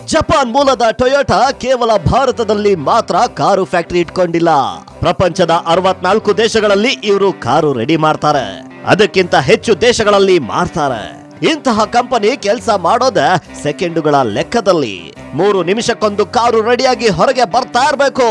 Japan ಮೂಲದ Toyota ಕೇವಲ ಭಾರತದಲ್ಲಿ ಮಾತ್ರ ಕಾರು ಫ್ಯಾಕ್ಟರಿ ಇಟ್ಕೊಂಡಿಲ್ಲ ಪ್ರಪಂಚದ ಅರವತ್ನಾಲ್ಕು ದೇಶಗಳಲ್ಲಿ ಇವರು ಕಾರು ರೆಡಿ ಮಾಡ್ತಾರೆ ಅದಕ್ಕಿಂತ ಹೆಚ್ಚು ದೇಶಗಳಲ್ಲಿ ಮಾರ್ತಾರೆ ಇಂತಹ ಕಂಪನಿ ಕೆಲಸ ಮಾಡೋದ ಸೆಕೆಂಡುಗಳ ಲೆಕ್ಕದಲ್ಲಿ ಮೂರು ನಿಮಿಷಕ್ಕೊಂದು ಕಾರು ರೆಡಿಯಾಗಿ ಹೊರಗೆ ಬರ್ತಾ ಇರಬೇಕು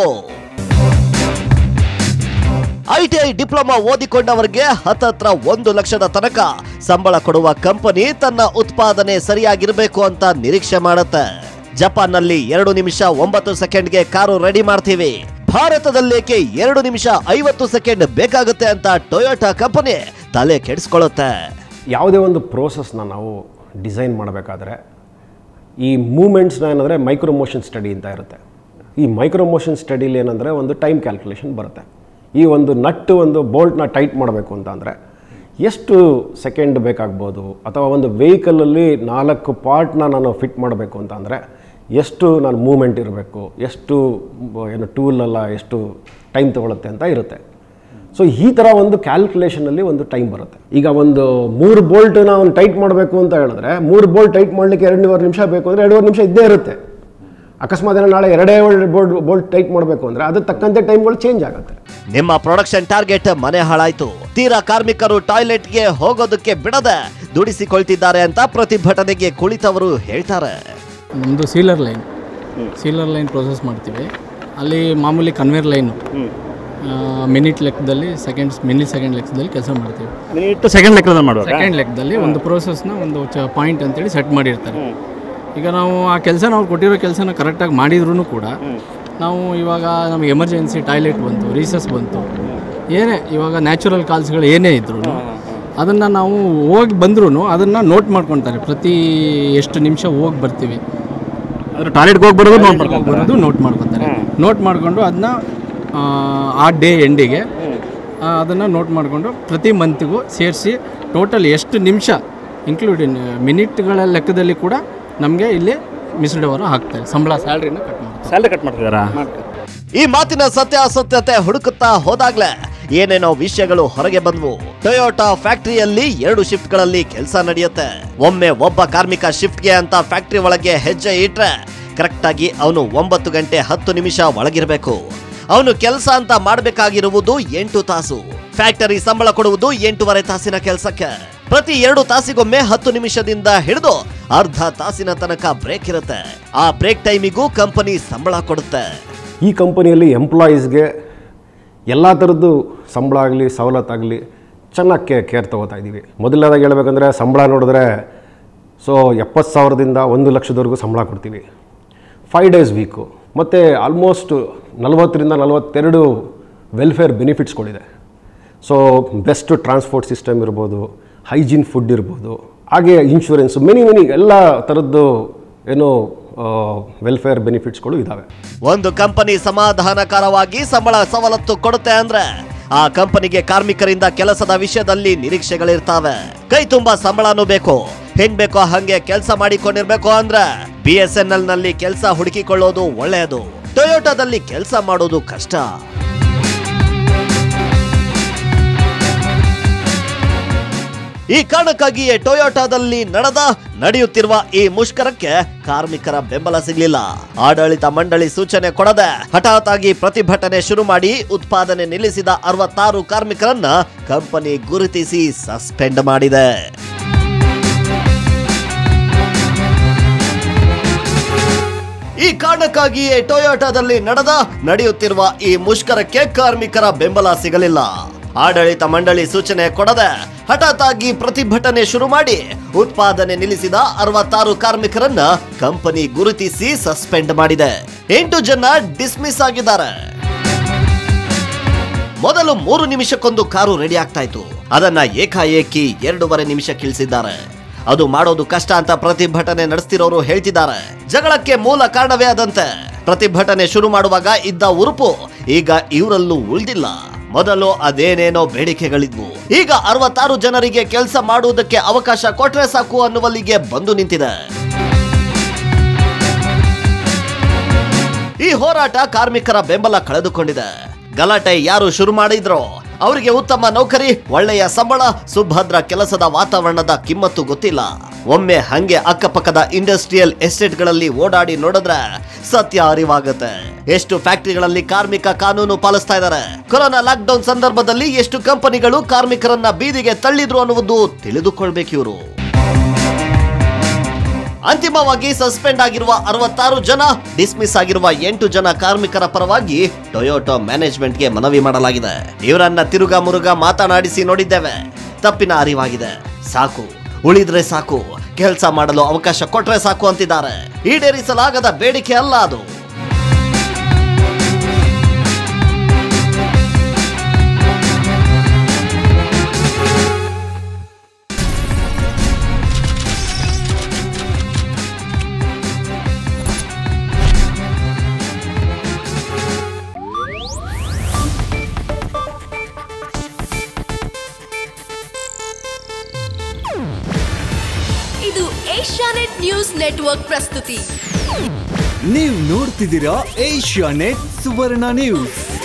ಐಟಿಐ ಡಿಪ್ಲೊಮಾ ಓದಿಕೊಂಡವರಿಗೆ ಹತ್ತತ್ರ ಒಂದು ಲಕ್ಷದ ತನಕ ಸಂಬಳ ಕೊಡುವ ಕಂಪನಿ ತನ್ನ ಉತ್ಪಾದನೆ ಸರಿಯಾಗಿರ್ಬೇಕು ಅಂತ ನಿರೀಕ್ಷೆ ಮಾಡುತ್ತೆ ಜಪಾನ್ನಲ್ಲಿ ಎರಡು ನಿಮಿಷ ಒಂಬತ್ತು ಸೆಕೆಂಡ್ಗೆ ಕಾರು ರೆಡಿ ಮಾಡ್ತೀವಿ ಭಾರತದಲ್ಲೇಕೆ ಎರಡು ನಿಮಿಷ ಐವತ್ತು ಸೆಕೆಂಡ್ ಬೇಕಾಗುತ್ತೆ ಅಂತ ಟೊಯೋಟಾ ಕಂಪನಿ ತಲೆ ಕೆಡಿಸ್ಕೊಳ್ಳುತ್ತೆ ಯಾವುದೇ ಒಂದು ಪ್ರೋಸೆಸ್ನ ನಾವು ಡಿಸೈನ್ ಮಾಡಬೇಕಾದ್ರೆ ಈ ಮೂಮೆಂಟ್ಸ್ನ ಏನಂದರೆ ಮೈಕ್ರೋ ಮೋಷನ್ ಸ್ಟಡಿ ಅಂತ ಇರುತ್ತೆ ಈ ಮೈಕ್ರೋ ಮೋಷನ್ ಸ್ಟಡೀಲಿ ಏನಂದರೆ ಒಂದು ಟೈಮ್ ಕ್ಯಾಲ್ಕುಲೇಷನ್ ಬರುತ್ತೆ ಈ ಒಂದು ನಟ್ಟು ಒಂದು ಬೋಲ್ಟ್ನ ಟೈಟ್ ಮಾಡಬೇಕು ಅಂತ ಅಂದರೆ ಎಷ್ಟು ಸೆಕೆಂಡ್ ಬೇಕಾಗ್ಬೋದು ಅಥವಾ ಒಂದು ವೆಹಿಕಲಲ್ಲಿ ನಾಲ್ಕು ಪಾರ್ಟ್ನ ನಾನು ಫಿಟ್ ಮಾಡಬೇಕು ಅಂತ ಅಂದರೆ ಎಷ್ಟು ನಾನು ಮೂಮೆಂಟ್ ಇರಬೇಕು ಎಷ್ಟು ಬ- ಏನು ಟೂಲಲ್ಲ ಎಷ್ಟು ಟೈಮ್ ತೊಗೊಳುತ್ತೆ ಅಂತ ಇರುತ್ತೆ ಸೊ ಈ ಥರ ಒಂದು ಕ್ಯಾಲ್ಕುಲೇಷನಲ್ಲಿ ಒಂದು ಟೈಮ್ ಬರುತ್ತೆ ಈಗ ಒಂದು ಮೂರು ಬೋಲ್ಟ್ನ ಒಂದು ಟೈಟ್ ಮಾಡಬೇಕು ಅಂತ ಹೇಳಿದ್ರೆ ಮೂರು ಬೋಲ್ಟ್ ಟೈಟ್ ಮಾಡಲಿಕ್ಕೆ ಎರಡೂವರೆ ನಿಮಿಷ ಬೇಕು ಅಂದರೆ ಎರಡೂವರೆ ನಿಮಿಷ ಇದ್ದೇ ಇರುತ್ತೆ ಅಕಸ್ಮಾತ್ ಏನೋ ನಾಳೆ ಎರಡೇ ಬೋಲ್ಟ್ ಬೋಲ್ಟ್ ಟೈಟ್ ಮಾಡಬೇಕು ಅಂದರೆ ಅದ್ರ ತಕ್ಕಂತೆ ಟೈಮ್ಗಳು ಚೇಂಜ್ ಆಗುತ್ತೆ ನಿಮ್ಮ ಪ್ರೊಡಕ್ಷನ್ ಟಾರ್ಗೆಟ್ ಮನೆ ಹಾಳಾಯ್ತು ತೀರಾ ಕಾರ್ಮಿಕರು ಟಾಯ್ಲೆಟ್ಗೆ ಹೋಗೋದಕ್ಕೆ ಬಿಡದೆ ದುಡಿಸಿಕೊಳ್ತಿದ್ದಾರೆ ಅಂತ ಪ್ರತಿಭಟನೆಗೆ ಕುಳಿತವರು ಹೇಳ್ತಾರೆ ನಮ್ಮದು sealer line sealer line process ಮಾಡ್ತೀವಿ ಅಲ್ಲಿ ಮಾಮೂಲಿ ಕನ್ವೇರ್ ಲೈನು ಮಿನಿಟ್ ಲೆಕ್ಕದಲ್ಲಿ ಸೆಕೆಂಡ್ಸ್ ಮಿನಿ ಸೆಕೆಂಡ್ ಲೆಕ್ಕದಲ್ಲಿ ಕೆಲಸ ಮಾಡ್ತೀವಿ ಮಿನಿಟ್ ಸೆಕೆಂಡ್ ಲೆಕ್ಕದಲ್ಲಿ ಮಾಡುವಾಗ ಸೆಕೆಂಡ್ ಲೆಕ್ಕದಲ್ಲಿ ಒಂದು ಪ್ರೋಸೆಸ್ನ ಒಂದು ಚ ಪಾಯಿಂಟ್ ಅಂತೇಳಿ ಸೆಟ್ ಮಾಡಿರ್ತಾರೆ ಈಗ ನಾವು ಆ ಕೆಲಸ ನಾವು ಕೊಟ್ಟಿರೋ ಕೆಲಸನ ಕರೆಕ್ಟಾಗಿ ಮಾಡಿದ್ರೂ ಕೂಡ ನಾವು ಇವಾಗ ನಮಗೆ ಎಮರ್ಜೆನ್ಸಿ ಟಾಯ್ಲೆಟ್ ಬಂತು ರೀಸಸ್ ಬಂತು ಏನೇ ಇವಾಗ ನ್ಯಾಚುರಲ್ ಕಾಲ್ಸ್ಗಳು ಏನೇ ಇದ್ರೂ ಅದನ್ನು ನಾವು ಹೋಗಿ ಬಂದ್ರೂ ಅದನ್ನು ನೋಟ್ ಮಾಡ್ಕೊತಾರೆ ಪ್ರತಿ ಎಷ್ಟು ನಿಮಿಷ ಹೋಗಿ ಬರ್ತೀವಿ ಅಂದ್ರೆ ಟಾಯ್ಲೆಟ್ಗೆ ಹೋಗಿ ಬರೋದು ನೋಡ್ಬೇಕು ಬರೋದು ನೋಟ್ ಮಾಡ್ಕೊತಾರೆ ನೋಟ್ ಮಾಡಿಕೊಂಡು ಅದನ್ನ ಆ ಡೇ ಎಂಡಿಗೆ ಅದನ್ನು ನೋಟ್ ಮಾಡಿಕೊಂಡು ಪ್ರತಿ ಮಂತಿಗೂ ಸೇರಿಸಿ ಟೋಟಲ್ ಎಷ್ಟು ನಿಮಿಷ ಇನ್ಕ್ಲೂಡಿಂಗ್ ಮಿನಿಟ್ಗಳ ಲೆಕ್ಕದಲ್ಲಿ ಕೂಡ ನಮಗೆ ಇಲ್ಲಿ ಮಿಸ್ಡ್ ಅವರು ಹಾಕ್ತಾರೆ ಸಂಬಳ ಸ್ಯಾಲ್ರಿನ ಕಟ್ ಮಾಡ್ತಾರೆ ಸ್ಯಾಲ್ರಿ ಕಟ್ ಮಾಡ್ತಿದ್ದಾರಾ ಈ ಮಾತಿನ ಸತ್ಯಾಸತ್ಯತೆ ಹುಡುಕುತ್ತಾ ಹೋದಾಗ್ಲೇ ಏನೇನೋ ವಿಷಯಗಳು ಹೊರಗೆ ಬಂದ್ವು ಟೊಯೋಟಾ ಫ್ಯಾಕ್ಟರಿಯಲ್ಲಿ ಎರಡು ಶಿಫ್ಟ್ಗಳಲ್ಲಿ ಕೆಲಸ ನಡೆಯುತ್ತೆ ಒಮ್ಮೆ ಒಬ್ಬ ಕಾರ್ಮಿಕ ಶಿಫ್ಟ್ಗೆ ಅಂತ ಫ್ಯಾಕ್ಟರಿ ಒಳಗೆ ಹೆಜ್ಜೆ ಇಟ್ರೆ ಕರೆಕ್ಟ್ ಆಗಿ ಅವನು ಒಂಬತ್ತು ಗಂಟೆ ಹತ್ತು ನಿಮಿಷ ಒಳಗಿರಬೇಕು ಅವನು ಕೆಲಸ ಅಂತ ಮಾಡಬೇಕಾಗಿರುವುದು ಎಂಟು ತಾಸು ಫ್ಯಾಕ್ಟರಿ ಸಂಬಳ ಕೊಡುವುದು ಎಂಟೂವರೆ ತಾಸಿನ ಕೆಲಸಕ್ಕೆ ಪ್ರತಿ ಎರಡು ತಾಸಿಗೊಮ್ಮೆ ಹತ್ತು ನಿಮಿಷದಿಂದ ಹಿಡಿದು ಅರ್ಧ ತಾಸಿನ ತನಕ ಬ್ರೇಕ್ ಇರುತ್ತೆ ಆ ಬ್ರೇಕ್ ಟೈಮಿಗೂ ಕಂಪನಿ ಸಂಬಳ ಕೊಡುತ್ತೆ ಈ ಕಂಪನಿಯಲ್ಲಿ ಎಂಪ್ಲಾಯೀಸ್ಗೆ ಎಲ್ಲ ಥರದ್ದು ಸಂಬಳ ಆಗಲಿ ಸವಲತ್ತಾಗಲಿ ಚೆನ್ನಾಗಿ ಕೇ ಕೇರ್ ತೊಗೋತಾ ಇದ್ದೀವಿ ಮೊದಲನೇದಾಗಿ ಹೇಳ್ಬೇಕಂದ್ರೆ ಸಂಬಳ ನೋಡಿದ್ರೆ ಸೊ ಎಪ್ಪತ್ತು ಸಾವಿರದಿಂದ ಒಂದು ಲಕ್ಷದವರೆಗೂ ಸಂಬಳ ಕೊಡ್ತೀವಿ ಫೈವ್ ಡೇಸ್ ವೀಕು ಮತ್ತು ಆಲ್ಮೋಸ್ಟ್ ನಲವತ್ತರಿಂದ ನಲವತ್ತೆರಡು ವೆಲ್ಫೇರ್ ಬೆನಿಫಿಟ್ಸ್ಗಳಿದೆ ಸೊ ಬೆಸ್ಟ್ ಟ್ರಾನ್ಸ್ಪೋರ್ಟ್ ಸಿಸ್ಟಮ್ ಇರ್ಬೋದು ಹೈಜೀನ್ ಫುಡ್ ಇರ್ಬೋದು ಹಾಗೆ ಇನ್ಶೂರೆನ್ಸು ಮೆನಿ ಮೆನಿ ಎಲ್ಲ ಥರದ್ದು ಏನು ವೆಲ್ಫೇರ್ ಬೆನಿಫಿಟ್ಸ್ಗಳು ಇದ್ದಾವೆ ಒಂದು ಕಂಪನಿ ಸಮಾಧಾನಕರವಾಗಿ ಸಂಬಳ ಸವಲತ್ತು ಕೊಡುತ್ತೆ ಅಂದ್ರೆ ಆ ಕಂಪನಿಗೆ ಕಾರ್ಮಿಕರಿಂದ ಕೆಲಸದ ವಿಷಯದಲ್ಲಿ ನಿರೀಕ್ಷೆಗಳಿರ್ತಾವೆ ಕೈ ತುಂಬಾ ಸಂಬಳನೂ ಬೇಕು ಹೆಂಗ್ ಬೇಕೋ ಹಂಗೆ ಕೆಲಸ ಮಾಡಿಕೊಂಡಿರ್ಬೇಕು ಅಂದ್ರೆ ಬಿ ಎಸ್ ಎನ್ ಎಲ್ ನಲ್ಲಿ ಕೆಲಸ ಹುಡುಕಿಕೊಳ್ಳೋದು ಒಳ್ಳೆಯದು ಟೊಯೋಟಾದಲ್ಲಿ ಕೆಲಸ ಮಾಡೋದು ಕಷ್ಟ ಈ ಕಾರಣಕ್ಕಾಗಿಯೇ ಟೊಯೋಟಾದಲ್ಲಿ ನಡೆದ ನಡೆಯುತ್ತಿರುವ ಈ ಮುಷ್ಕರಕ್ಕೆ ಕಾರ್ಮಿಕರ ಬೆಂಬಲ ಸಿಗಲಿಲ್ಲ ಆಡಳಿತ ಮಂಡಳಿ ಸೂಚನೆ ಕೊಡದೆ ಹಠಾತ್ ಆಗಿ ಪ್ರತಿಭಟನೆ ಶುರು ಮಾಡಿ ಉತ್ಪಾದನೆ ನಿಲ್ಲಿಸಿದ ಅರವತ್ತಾರು ಕಾರ್ಮಿಕರನ್ನ ಕಂಪನಿ ಗುರುತಿಸಿ ಸಸ್ಪೆಂಡ್ ಮಾಡಿದೆ ಈ ಕಾರಣಕ್ಕಾಗಿಯೇ ಟೊಯೋಟಾದಲ್ಲಿ ನಡೆದ ನಡೆಯುತ್ತಿರುವ ಈ ಮುಷ್ಕರಕ್ಕೆ ಕಾರ್ಮಿಕರ ಬೆಂಬಲ ಸಿಗಲಿಲ್ಲ ಆಡಳಿತ ಮಂಡಳಿ ಸೂಚನೆ ಕೊಡದೆ ಹಠಾತ್ ಆಗಿ ಪ್ರತಿಭಟನೆ ಶುರು ಮಾಡಿ ಉತ್ಪಾದನೆ ನಿಲ್ಲಿಸಿದ ಅರವತ್ತಾರು ಕಾರ್ಮಿಕರನ್ನ ಕಂಪನಿ ಗುರುತಿಸಿ ಸಸ್ಪೆಂಡ್ ಮಾಡಿದೆ ಎಂಟು ಜನ ಡಿಸ್ಮಿಸ್ ಆಗಿದ್ದಾರೆ ಮೊದಲು ಮೂರು ನಿಮಿಷಕ್ಕೊಂದು ಕಾರು ರೆಡಿ ಆಗ್ತಾ ಇತ್ತು ಅದನ್ನ ಏಕಾಏಕಿ ಎರಡೂವರೆ ನಿಮಿಷ ಕಿಳಿಸಿದ್ದಾರೆ ಅದು ಮಾಡೋದು ಕಷ್ಟ ಅಂತ ಪ್ರತಿಭಟನೆ ನಡೆಸ್ತಿರೋರು ಹೇಳ್ತಿದ್ದಾರೆ ಜಗಳಕ್ಕೆ ಮೂಲ ಕಾರಣವೇ ಆದಂತೆ ಪ್ರತಿಭಟನೆ ಶುರು ಮಾಡುವಾಗ ಇದ್ದ ಉರುಪು ಈಗ ಇವರಲ್ಲೂ ಉಳಿದಿಲ್ಲ ಮೊದಲು ಅದೇನೇನೋ ಬೇಡಿಕೆಗಳಿದ್ವು ಈಗ ಅರವತ್ತಾರು ಜನರಿಗೆ ಕೆಲಸ ಮಾಡುವುದಕ್ಕೆ ಅವಕಾಶ ಕೊಟ್ರೆ ಸಾಕು ಅನ್ನುವಲ್ಲಿಗೆ ಬಂದು ನಿಂತಿದೆ ಈ ಹೋರಾಟ ಕಾರ್ಮಿಕರ ಬೆಂಬಲ ಕಳೆದುಕೊಂಡಿದೆ ಗಲಾಟೆ ಯಾರು ಶುರು ಮಾಡಿದ್ರೋ ಅವರಿಗೆ ಉತ್ತಮ ನೌಕರಿ ಒಳ್ಳೆಯ ಸಂಬಳ ಸುಭದ್ರ ಕೆಲಸದ ವಾತಾವರಣದ ಕಿಮ್ಮತ್ತು ಗೊತ್ತಿಲ್ಲ ಒಮ್ಮೆ ಹಂಗೆ ಅಕ್ಕಪಕ್ಕದ ಇಂಡಸ್ಟ್ರಿಯಲ್ ಎಸ್ಟೇಟ್ಗಳಲ್ಲಿ ಓಡಾಡಿ ನೋಡಿದ್ರೆ ಸತ್ಯ ಅರಿವಾಗುತ್ತೆ ಎಷ್ಟು ಫ್ಯಾಕ್ಟರಿಗಳಲ್ಲಿ ಕಾರ್ಮಿಕ ಕಾನೂನು ಪಾಲಿಸ್ತಾ ಇದ್ದಾರೆ ಕೊರೋನಾ ಲಾಕ್ಡೌನ್ ಸಂದರ್ಭದಲ್ಲಿ ಎಷ್ಟು ಕಂಪನಿಗಳು ಕಾರ್ಮಿಕರನ್ನ ಬೀದಿಗೆ ತಳ್ಳಿದ್ರು ಅನ್ನುವುದು ತಿಳಿದುಕೊಳ್ಬೇಕು ಇವರು ಅಂತಿಮವಾಗಿ ಸಸ್ಪೆಂಡ್ ಆಗಿರುವ ಅರವತ್ತಾರು ಜನ ಡಿಸ್ಮಿಸ್ ಆಗಿರುವ ಎಂಟು ಜನ ಕಾರ್ಮಿಕರ ಪರವಾಗಿ ಟೊಯೋಟೋ ಮ್ಯಾನೇಜ್ಮೆಂಟ್ಗೆ ಮನವಿ ಮಾಡಲಾಗಿದೆ ಇವರನ್ನ ತಿರುಗಾ ಮುರುಗ ಮಾತನಾಡಿಸಿ ನೋಡಿದ್ದೇವೆ ತಪ್ಪಿನ ಅರಿವಾಗಿದೆ ಸಾಕು ಉಳಿದ್ರೆ ಸಾಕು ಕೆಲಸ ಮಾಡಲು ಅವಕಾಶ ಕೊಟ್ರೆ ಸಾಕು ಅಂತಿದ್ದಾರೆ ಈಡೇರಿಸಲಾಗದ ಬೇಡಿಕೆ ಅಲ್ಲ ಅದು ಇದು ಏಷ್ಯಾನೆಟ್ ನ್ಯೂಸ್ ನೆಟ್ವರ್ಕ್ ಪ್ರಸ್ತುತಿ ನೀವು ನೋಡ್ತಿದ್ದೀರಾ ಏಷ್ಯಾ ನೆಟ್ ಸುವರ್ಣ ನ್ಯೂಸ್